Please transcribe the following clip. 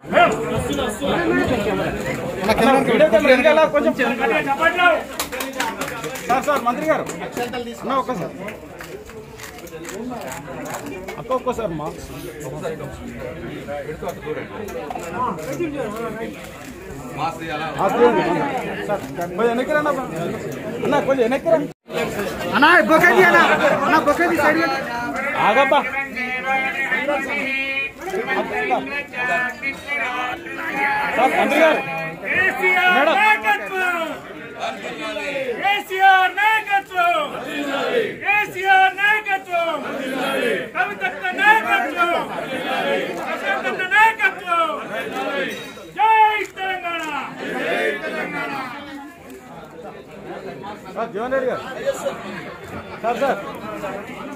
Video camera వెనకాల కొంచెం sir sir మంత్రి గారు అన్న ఒక్కసారి అక్క ఒక్కసారి మా ఆ, తీయండి. సార్, కొంచెం వెనక్కి రండి అన్న. అన్న కొంచెం వెనక్కి రండి అన్నా బొకేది అన్నా అన్నా బొకేది సైడ్ ఆగబ్బా సార్ మంత్రి గారు మేడం కేసీఆర్ నాయకత్వం కేసీఆర్ నాయకత్వం కవితక్క నాయకత్వం ప్రశాంతన్న నాయకత్వం జై తెలంగాణ సార్ జీవన్ రెడ్డి గారు సార్ సార్